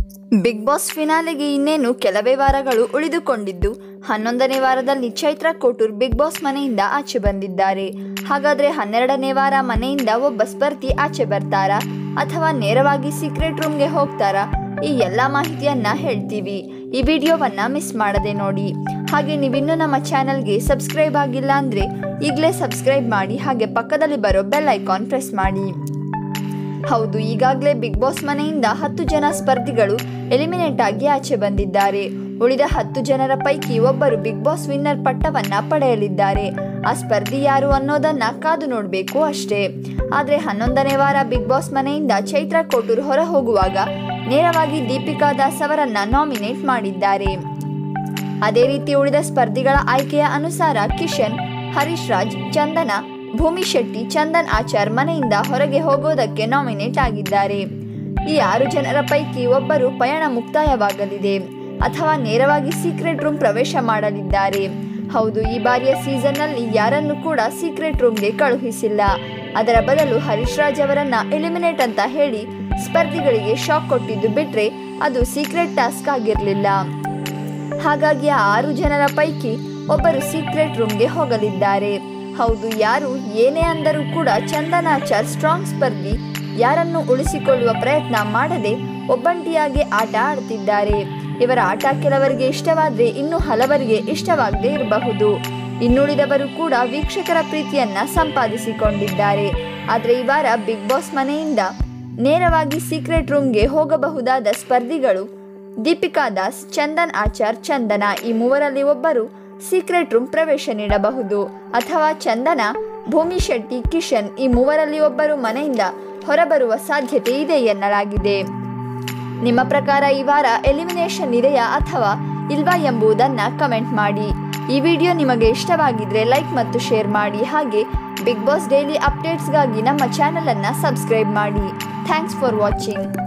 big boss ಫಿನಾಲೆಗೆ ಇನ್ನೇನು ಕೆಲವೇ ವಾರಗಳು ಉಳಿದುಕೊಂಡಿದ್ದು ಹನ್ನೊಂದನೇ ವಾರದಲ್ಲಿ ಚೈತ್ರ ಕೋಟೂರ್ ಬಿಗ್ ಬಾಸ್ ಮನೆಯಿಂದ ಆಚೆ ಬಂದಿದ್ದಾರೆ ಹಾಗಾದ್ರೆ ಹನ್ನೆರಡನೇ ವಾರ ಮನೆಯಿಂದ ಒಬ್ಬ ಸ್ಪರ್ಧಿ ಆಚೆ ಬರ್ತಾರಾ ಅಥವಾ ನೇರವಾಗಿ ಸೀಕ್ರೆಟ್ ರೂಮ್ಗೆ ಹೋಗ್ತಾರಾ ಈ ಎಲ್ಲ ಮಾಹಿತಿಯನ್ನ ಹೇಳ್ತೀವಿ ಈ ವಿಡಿಯೋವನ್ನ ಮಿಸ್ ಮಾಡದೆ ನೋಡಿ ಹಾಗೆ ನೀವಿನ್ನೂ ನಮ್ಮ ಚಾನಲ್ಗೆ ಸಬ್ಸ್ಕ್ರೈಬ್ ಆಗಿಲ್ಲ ಅಂದ್ರೆ ಈಗಲೇ ಸಬ್ಸ್ಕ್ರೈಬ್ ಮಾಡಿ ಹಾಗೆ ಪಕ್ಕದಲ್ಲಿ ಬರೋ ಬೆಲ್ ಐಕಾನ್ ಪ್ರೆಸ್ ಮಾಡಿ ಹೌದು ಈಗಾಗಲೇ ಬಿಗ್ ಬಾಸ್ ಮನೆಯಿಂದ ಹತ್ತು ಜನ ಸ್ಪರ್ಧಿಗಳು ಎಲಿಮಿನೇಟ್ ಆಗಿ ಆಚೆ ಬಂದಿದ್ದಾರೆ ಉಳಿದ ಹತ್ತು ಜನರ ಪೈಕಿ ಒಬ್ಬರು ಬಿಗ್ ಬಾಸ್ ವಿನ್ನರ್ ಪಟ್ಟವನ್ನ ಪಡೆಯಲಿದ್ದಾರೆ ಆ ಸ್ಪರ್ಧಿ ಯಾರು ಅನ್ನೋದನ್ನ ಕಾದು ನೋಡಬೇಕು ಅಷ್ಟೇ ಆದ್ರೆ ಹನ್ನೊಂದನೇ ವಾರ ಬಿಗ್ ಬಾಸ್ ಮನೆಯಿಂದ ಚೈತ್ರ ಕೋಟೂರ್ ಹೊರ ಹೋಗುವಾಗ ನೇರವಾಗಿ ದೀಪಿಕಾ ದಾಸ್ ಅವರನ್ನ ನಾಮಿನೇಟ್ ಮಾಡಿದ್ದಾರೆ ಅದೇ ರೀತಿ ಉಳಿದ ಸ್ಪರ್ಧಿಗಳ ಆಯ್ಕೆಯ ಅನುಸಾರ ಕಿಶನ್ ಹರೀಶ್ ರಾಜ್ ಚಂದನ ಭೂಮಿ ಶೆಟ್ಟಿ ಚಂದನ್ ಆಚಾರ್ ಮನೆಯಿಂದ ಹೊರಗೆ ಹೋಗೋದಕ್ಕೆ ನಾಮಿನೇಟ್ ಆಗಿದ್ದಾರೆ ಈ ಆರು ಜನರ ಪೈಕಿ ಒಬ್ಬರು ಪಯಣ ಮುಕ್ತಾಯವಾಗಲಿದೆ ಅಥವಾ ನೇರವಾಗಿ ಸೀಕ್ರೆಟ್ ರೂಮ್ ಪ್ರವೇಶ ಮಾಡಲಿದ್ದಾರೆ ಹೌದು ಈ ಬಾರಿಯ ಸೀಸನ್ನಲ್ಲಿ ಯಾರನ್ನು ಕೂಡ ಸೀಕ್ರೆಟ್ ರೂಮ್ಗೆ ಕಳುಹಿಸಿಲ್ಲ ಅದರ ಬದಲು ಹರೀಶ್ ರಾಜ್ ಅವರನ್ನ ಎಲಿಮಿನೇಟ್ ಅಂತ ಹೇಳಿ ಸ್ಪರ್ಧಿಗಳಿಗೆ ಶಾಕ್ ಕೊಟ್ಟಿದ್ದು ಬಿಟ್ರೆ ಅದು ಸೀಕ್ರೆಟ್ ಟಾಸ್ಕ್ ಆಗಿರಲಿಲ್ಲ ಹಾಗಾಗಿ ಆ ಆರು ಜನರ ಪೈಕಿ ಒಬ್ಬರು ಸೀಕ್ರೆಟ್ ರೂಮ್ಗೆ ಹೋಗಲಿದ್ದಾರೆ ಹೌದು ಯಾರು ಏನೇ ಅಂದರೂ ಕೂಡ ಚಂದನಾಚಾರ್ ಸ್ಟ್ರಾಂಗ್ ಸ್ಪರ್ಧಿ ಯಾರನ್ನು ಉಳಿಸಿಕೊಳ್ಳುವ ಪ್ರಯತ್ನ ಮಾಡದೆ ಒಬ್ಬಂಟಿಯಾಗಿ ಆಟ ಆಡ್ತಿದ್ದಾರೆ ಇವರ ಆಟ ಕೆಲವರಿಗೆ ಇಷ್ಟವಾದ್ರೆ ಇನ್ನು ಹಲವರಿಗೆ ಇಷ್ಟವಾಗದೇ ಇರಬಹುದು ಇನ್ನುಳಿದವರು ಕೂಡ ವೀಕ್ಷಕರ ಪ್ರೀತಿಯನ್ನ ಸಂಪಾದಿಸಿಕೊಂಡಿದ್ದಾರೆ ಆದರೆ ಈ ವಾರ ಬಿಗ್ ಬಾಸ್ ಮನೆಯಿಂದ ನೇರವಾಗಿ ಸೀಕ್ರೆಟ್ ರೂಮ್ಗೆ ಹೋಗಬಹುದಾದ ಸ್ಪರ್ಧಿಗಳು ದೀಪಿಕಾ ದಾಸ್ ಚಂದನ್ ಆಚಾರ್ ಚಂದನ ಈ ಮೂವರಲ್ಲಿ ಒಬ್ಬರು ಸೀಕ್ರೆಟ್ ರೂಮ್ ಪ್ರವೇಶ ನೀಡಬಹುದು ಅಥವಾ ಚಂದನ ಭೂಮಿ ಶೆಟ್ಟಿ ಕಿಶನ್ ಈ ಮೂವರಲ್ಲಿ ಒಬ್ಬರು ಮನೆಯಿಂದ ಹೊರಬರುವ ಸಾಧ್ಯತೆ ಇದೆ ಎನ್ನಲಾಗಿದೆ ನಿಮ್ಮ ಪ್ರಕಾರ ಈ ವಾರ ಎಲಿಮಿನೇಷನ್ ಇದೆಯಾ ಅಥವಾ ಇಲ್ವಾ ಎಂಬುದನ್ನ ಕಮೆಂಟ್ ಮಾಡಿ ಈ ವಿಡಿಯೋ ನಿಮಗೆ ಇಷ್ಟವಾಗಿದ್ರೆ ಲೈಕ್ ಮತ್ತು ಶೇರ್ ಮಾಡಿ ಹಾಗೆ ಬಿಗ್ ಬಾಸ್ ಡೈಲಿ ಅಪ್ಡೇಟ್ಸ್ಗಾಗಿ ನಮ್ಮ ಚಾನಲನ್ನು ಸಬ್ಸ್ಕ್ರೈಬ್ ಮಾಡಿ ಥ್ಯಾಂಕ್ಸ್ ಫಾರ್ ವಾಚಿಂಗ್